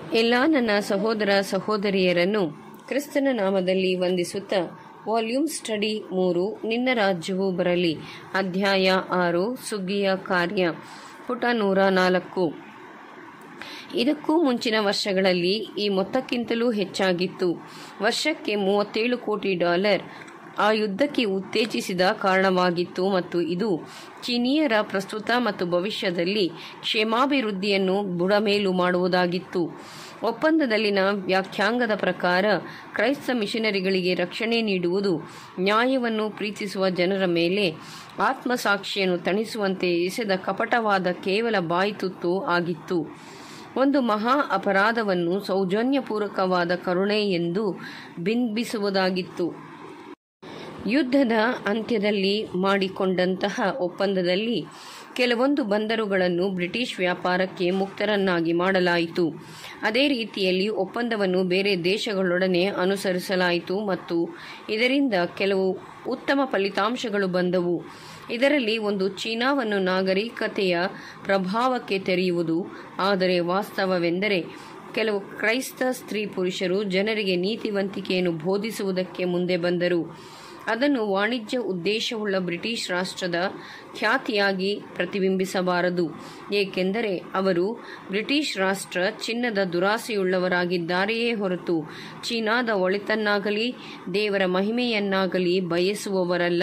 ಎಲ್ಲ ನನ್ನ ಸಹೋದರ ಸಹೋದರಿಯರನ್ನು ಕ್ರಿಸ್ತನ ನಾಮದಲ್ಲಿ ವಂದಿಸುತ್ತಾ ವಾಲ್ಯೂಮ್ ಸ್ಟಡಿ ಮೂರು ನಿನ್ನ ರಾಜ್ಯವು ಬರಲಿ ಅಧ್ಯಾಯ ಆರು ಸುಗ್ಗಿಯ ಕಾರ್ಯ ಪುಟ ನೂರ ನಾಲ್ಕು ಇದಕ್ಕೂ ಮುಂಚಿನ ವರ್ಷಗಳಲ್ಲಿ ಈ ಮೊತ್ತಕ್ಕಿಂತಲೂ ಹೆಚ್ಚಾಗಿತ್ತು ವರ್ಷಕ್ಕೆ ಮೂವತ್ತೇಳು ಕೋಟಿ ಡಾಲರ್ ಆ ಯುದ್ಧಕ್ಕೆ ಉತ್ತೇಜಿಸಿದ ಕಾರಣವಾಗಿತ್ತು ಮತ್ತು ಇದು ಚೀನೀಯರ ಪ್ರಸ್ತುತ ಮತ್ತು ಭವಿಷ್ಯದಲ್ಲಿ ಕ್ಷೇಮಾಭಿವೃದ್ಧಿಯನ್ನು ಬುಡಮೇಲು ಮಾಡುವುದಾಗಿತ್ತು ಒಪ್ಪಂದದಲ್ಲಿನ ವ್ಯಾಖ್ಯಾಂಗದ ಪ್ರಕಾರ ಕ್ರೈಸ್ತ ಮಿಷನರಿಗಳಿಗೆ ರಕ್ಷಣೆ ನೀಡುವುದು ನ್ಯಾಯವನ್ನು ಪ್ರೀತಿಸುವ ಜನರ ಮೇಲೆ ಆತ್ಮಸಾಕ್ಷಿಯನ್ನು ತಣಿಸುವಂತೆ ಎಸೆದ ಕಪಟವಾದ ಕೇವಲ ಬಾಯಿತುತ್ತು ಆಗಿತ್ತು ಒಂದು ಮಹಾ ಅಪರಾಧವನ್ನು ಸೌಜನ್ಯಪೂರ್ವಕವಾದ ಕರುಣೆ ಎಂದು ಬಿಂಬಿಸುವುದಾಗಿತ್ತು ಯುದ್ಧದ ಅಂತ್ಯದಲ್ಲಿ ಮಾಡಿಕೊಂಡಂತಹ ಒಪ್ಪಂದದಲ್ಲಿ ಕೆಲವೊಂದು ಬಂದರುಗಳನ್ನು ಬ್ರಿಟಿಷ್ ವ್ಯಾಪಾರಕ್ಕೆ ಮುಕ್ತರನ್ನಾಗಿ ಮಾಡಲಾಯಿತು ಅದೇ ರೀತಿಯಲ್ಲಿ ಒಪ್ಪಂದವನ್ನು ಬೇರೆ ದೇಶಗಳೊಡನೆ ಅನುಸರಿಸಲಾಯಿತು ಮತ್ತು ಇದರಿಂದ ಕೆಲವು ಉತ್ತಮ ಫಲಿತಾಂಶಗಳು ಬಂದವು ಇದರಲ್ಲಿ ಒಂದು ಚೀನಾವನ್ನು ನಾಗರಿಕತೆಯ ಪ್ರಭಾವಕ್ಕೆ ತೆರೆಯುವುದು ಆದರೆ ವಾಸ್ತವವೆಂದರೆ ಕೆಲವು ಕ್ರೈಸ್ತ ಸ್ತ್ರೀ ಪುರುಷರು ಜನರಿಗೆ ನೀತಿವಂತಿಕೆಯನ್ನು ಬೋಧಿಸುವುದಕ್ಕೆ ಮುಂದೆ ಬಂದರು ಅದನ್ನು ವಾಣಿಜ್ಯ ಉದ್ದೇಶವುಳ್ಳ ಬ್ರಿಟಿಷ್ ರಾಷ್ಟ್ರದ ಖ್ಯಾತಿಯಾಗಿ ಪ್ರತಿಬಿಂಬಿಸಬಾರದು ಏಕೆಂದರೆ ಅವರು ಬ್ರಿಟಿಷ್ ರಾಷ್ಟ್ರ ಚಿನ್ನದ ದುರಾಸೆಯುಳ್ಳವರಾಗಿದ್ದಾರೆಯೇ ಹೊರತು ಚೀನಾದ ಒಳಿತನ್ನಾಗಲಿ ದೇವರ ಮಹಿಮೆಯನ್ನಾಗಲಿ ಬಯಸುವವರಲ್ಲ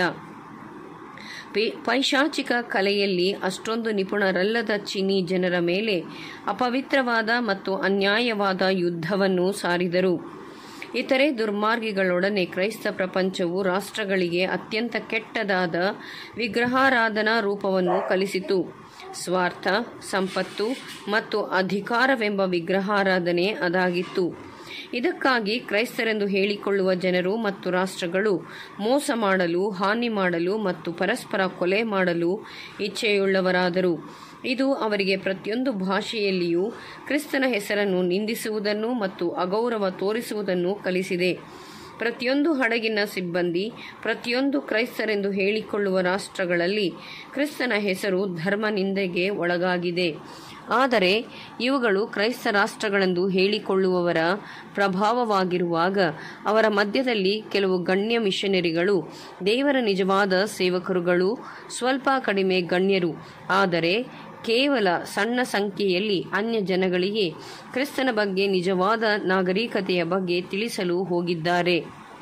ಪೈಶಾಚಿಕ ಕಲೆಯಲ್ಲಿ ಅಷ್ಟೊಂದು ನಿಪುಣರಲ್ಲದ ಚೀನಿ ಜನರ ಮೇಲೆ ಅಪವಿತ್ರವಾದ ಮತ್ತು ಅನ್ಯಾಯವಾದ ಯುದ್ಧವನ್ನು ಸಾರಿದರು ಇತರೆ ದುರ್ಮಾರ್ಗಿಗಳೊಡನೆ ಕ್ರೈಸ್ತ ಪ್ರಪಂಚವು ರಾಷ್ಟ್ರಗಳಿಗೆ ಅತ್ಯಂತ ಕೆಟ್ಟದಾದ ವಿಗ್ರಹಾರಾಧನಾ ರೂಪವನ್ನು ಕಲಿಸಿತು ಸ್ವಾರ್ಥ ಸಂಪತ್ತು ಮತ್ತು ಅಧಿಕಾರವೆಂಬ ವಿಗ್ರಹಾರಾಧನೆ ಅದಾಗಿತ್ತು ಇದಕ್ಕಾಗಿ ಕ್ರೈಸ್ತರೆಂದು ಹೇಳಿಕೊಳ್ಳುವ ಜನರು ಮತ್ತು ರಾಷ್ಟ್ರಗಳು ಮೋಸ ಮಾಡಲು ಹಾನಿ ಮಾಡಲು ಮತ್ತು ಪರಸ್ಪರ ಕೊಲೆ ಮಾಡಲು ಇಚ್ಛೆಯುಳ್ಳವರಾದರು ಇದು ಅವರಿಗೆ ಪ್ರತಿಯೊಂದು ಭಾಷೆಯಲ್ಲಿಯೂ ಕ್ರಿಸ್ತನ ಹೆಸರನ್ನು ನಿಂದಿಸುವುದನ್ನು ಮತ್ತು ಅಗೌರವ ತೋರಿಸುವುದನ್ನು ಕಲಿಸಿದೆ ಪ್ರತಿಯೊಂದು ಹಡಗಿನ ಸಿಬ್ಬಂದಿ ಪ್ರತಿಯೊಂದು ಕ್ರೈಸ್ತರೆಂದು ಹೇಳಿಕೊಳ್ಳುವ ರಾಷ್ಟ್ರಗಳಲ್ಲಿ ಕ್ರಿಸ್ತನ ಹೆಸರು ಧರ್ಮ ನಿಂದೆಗೆ ಒಳಗಾಗಿದೆ ಆದರೆ ಇವುಗಳು ಕ್ರೈಸ್ತ ರಾಷ್ಟ್ರಗಳೆಂದು ಹೇಳಿಕೊಳ್ಳುವವರ ಪ್ರಭಾವವಾಗಿರುವಾಗ ಅವರ ಮಧ್ಯದಲ್ಲಿ ಕೆಲವು ಗಣ್ಯ ಮಿಷನರಿಗಳು ದೇವರ ನಿಜವಾದ ಸೇವಕರುಗಳು ಸ್ವಲ್ಪ ಕಡಿಮೆ ಗಣ್ಯರು ಆದರೆ ಕೇವಲ ಸಣ್ಣ ಸಂಖ್ಯೆಯಲ್ಲಿ ಅನ್ಯ ಜನಗಳಿಗೆ ಕ್ರಿಸ್ತನ ಬಗ್ಗೆ ನಿಜವಾದ ನಾಗರಿಕತೆಯ ಬಗ್ಗೆ ತಿಳಿಸಲು ಹೋಗಿದ್ದಾರೆ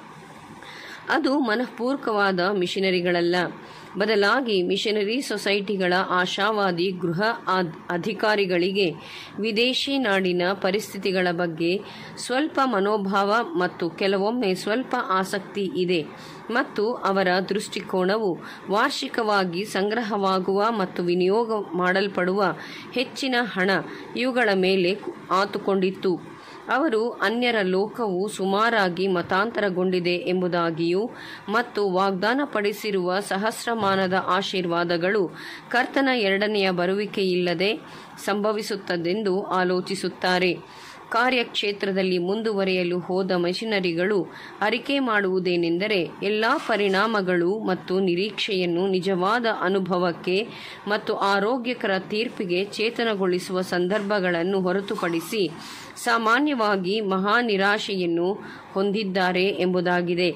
ಅದು ಮನಃಪೂರ್ವಕವಾದ ಮಿಷನರಿಗಳಲ್ಲ ಬದಲಾಗಿ ಮಿಷನರಿ ಸೊಸೈಟಿಗಳ ಆಶಾವಾದಿ ಗೃಹ ಅಧಿಕಾರಿಗಳಿಗೆ ವಿದೇಶಿ ನಾಡಿನ ಪರಿಸ್ಥಿತಿಗಳ ಬಗ್ಗೆ ಸ್ವಲ್ಪ ಮನೋಭಾವ ಮತ್ತು ಕೆಲವೊಮ್ಮೆ ಸ್ವಲ್ಪ ಆಸಕ್ತಿ ಇದೆ ಮತ್ತು ಅವರ ದೃಷ್ಟಿಕೋನವು ವಾರ್ಷಿಕವಾಗಿ ಸಂಗ್ರಹವಾಗುವ ಮತ್ತು ವಿನಿಯೋಗ ಮಾಡಲ್ಪಡುವ ಹೆಚ್ಚಿನ ಹಣ ಇವುಗಳ ಮೇಲೆ ಆತುಕೊಂಡಿತ್ತು ಅವರು ಅನ್ಯರ ಲೋಕವು ಸುಮಾರಾಗಿ ಮತಾಂತರಗೊಂಡಿದೆ ಎಂಬುದಾಗಿಯೂ ಮತ್ತು ವಾಗ್ದಾನಪಡಿಸಿರುವ ಸಹಸ್ರಮಾನದ ಆಶೀರ್ವಾದಗಳು ಕರ್ತನ ಎರಡನೆಯ ಬರುವಿಕೆಯಿಲ್ಲದೆ ಸಂಭವಿಸುತ್ತದೆಂದು ಆಲೋಚಿಸುತ್ತಾರೆ ಕಾರ್ಯಕ್ಷೇತ್ರದಲ್ಲಿ ಮುಂದುವರಿಯಲು ಹೋದ ಮಿಷನರಿಗಳು ಅರಿಕೆ ಮಾಡುವುದೇನೆಂದರೆ ಎಲ್ಲ ಪರಿಣಾಮಗಳು ಮತ್ತು ನಿರೀಕ್ಷೆಯನ್ನು ನಿಜವಾದ ಅನುಭವಕ್ಕೆ ಮತ್ತು ಆರೋಗ್ಯಕರ ತೀರ್ಪಿಗೆ ಚೇತನಗೊಳಿಸುವ ಸಂದರ್ಭಗಳನ್ನು ಹೊರತುಪಡಿಸಿ ಸಾಮಾನ್ಯವಾಗಿ ಮಹಾ ನಿರಾಶೆಯನ್ನು ಹೊಂದಿದ್ದಾರೆ ಎಂಬುದಾಗಿದೆ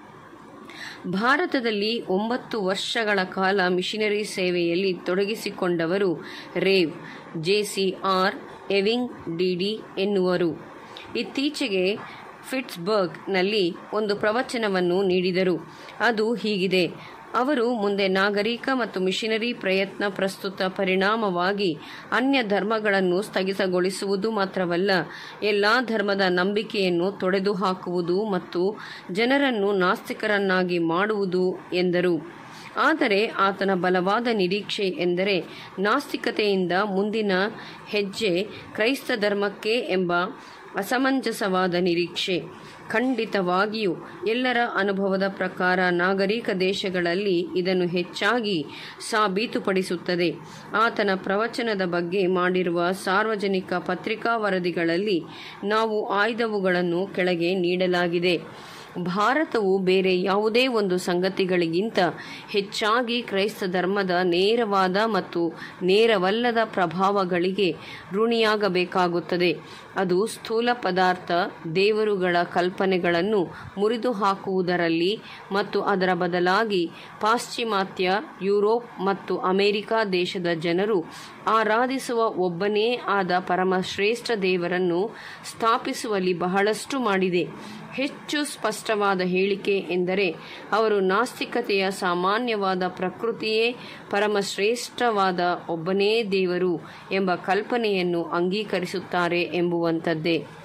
ಭಾರತದಲ್ಲಿ ಒಂಬತ್ತು ವರ್ಷಗಳ ಕಾಲ ಮಿಷನರಿ ಸೇವೆಯಲ್ಲಿ ತೊಡಗಿಸಿಕೊಂಡವರು ರೇವ್ ಜೆಸಿಆರ್ ಎವಿಂಗ್ ಡಿಡಿ ಎನ್ನುವರು ಇತ್ತೀಚೆಗೆ ಫಿಟ್ಸ್ಬರ್ಗ್ನಲ್ಲಿ ಒಂದು ಪ್ರವಚನವನ್ನು ನೀಡಿದರು ಅದು ಹೀಗಿದೆ ಅವರು ಮುಂದೆ ನಾಗರಿಕ ಮತ್ತು ಮಿಷನರಿ ಪ್ರಯತ್ನ ಪ್ರಸ್ತುತ ಪರಿಣಾಮವಾಗಿ ಅನ್ಯ ಧರ್ಮಗಳನ್ನು ಸ್ಥಗಿತಗೊಳಿಸುವುದು ಮಾತ್ರವಲ್ಲ ಎಲ್ಲ ಧರ್ಮದ ನಂಬಿಕೆಯನ್ನು ತೊಡೆದು ಹಾಕುವುದು ಮತ್ತು ಜನರನ್ನು ನಾಸ್ತಿಕರನ್ನಾಗಿ ಮಾಡುವುದು ಎಂದರು ಆದರೆ ಆತನ ಬಲವಾದ ನಿರೀಕ್ಷೆ ಎಂದರೆ ನಾಸ್ತಿಕತೆಯಿಂದ ಮುಂದಿನ ಹೆಜ್ಜೆ ಕ್ರೈಸ್ತ ಧರ್ಮಕ್ಕೆ ಎಂಬ ಅಸಮಂಜಸವಾದ ನಿರೀಕ್ಷೆ ಖಂಡಿತವಾಗಿಯೂ ಎಲ್ಲರ ಅನುಭವದ ಪ್ರಕಾರ ನಾಗರಿಕ ದೇಶಗಳಲ್ಲಿ ಇದನ್ನು ಹೆಚ್ಚಾಗಿ ಸಾಬೀತುಪಡಿಸುತ್ತದೆ ಆತನ ಪ್ರವಚನದ ಬಗ್ಗೆ ಮಾಡಿರುವ ಸಾರ್ವಜನಿಕ ಪತ್ರಿಕಾ ವರದಿಗಳಲ್ಲಿ ನಾವು ಆಯ್ದವುಗಳನ್ನು ಕೆಳಗೆ ನೀಡಲಾಗಿದೆ ಭಾರತವು ಬೇರೆ ಯಾವುದೇ ಒಂದು ಸಂಗತಿಗಳಿಗಿಂತ ಹೆಚ್ಚಾಗಿ ಕ್ರೈಸ್ತ ಧರ್ಮದ ನೇರವಾದ ಮತ್ತು ನೇರವಲ್ಲದ ಪ್ರಭಾವಗಳಿಗೆ ಋಣಿಯಾಗಬೇಕಾಗುತ್ತದೆ ಅದು ಸ್ಥೂಲ ಪದಾರ್ಥ ದೇವರುಗಳ ಕಲ್ಪನೆಗಳನ್ನು ಮುರಿದು ಹಾಕುವುದರಲ್ಲಿ ಮತ್ತು ಅದರ ಬದಲಾಗಿ ಪಾಶ್ಚಿಮಾತ್ಯ ಯುರೋಪ್ ಮತ್ತು ಅಮೆರಿಕ ದೇಶದ ಜನರು ಆರಾಧಿಸುವ ಒಬ್ಬನೇ ಆದ ಪರಮಶ್ರೇಷ್ಠ ದೇವರನ್ನು ಸ್ಥಾಪಿಸುವಲ್ಲಿ ಬಹಳಷ್ಟು ಮಾಡಿದೆ ಹೆಚ್ಚು ಸ್ಪಷ್ಟವಾದ ಹೇಳಿಕೆ ಎಂದರೆ ಅವರು ನಾಸ್ತಿಕತೆಯ ಸಾಮಾನ್ಯವಾದ ಪ್ರಕೃತಿಯೇ ಪರಮಶ್ರೇಷ್ಠವಾದ ಒಬ್ಬನೇ ದೇವರು ಎಂಬ ಕಲ್ಪನೆಯನ್ನು ಅಂಗೀಕರಿಸುತ್ತಾರೆ ಎಂಬುವಂಥದ್ದೇ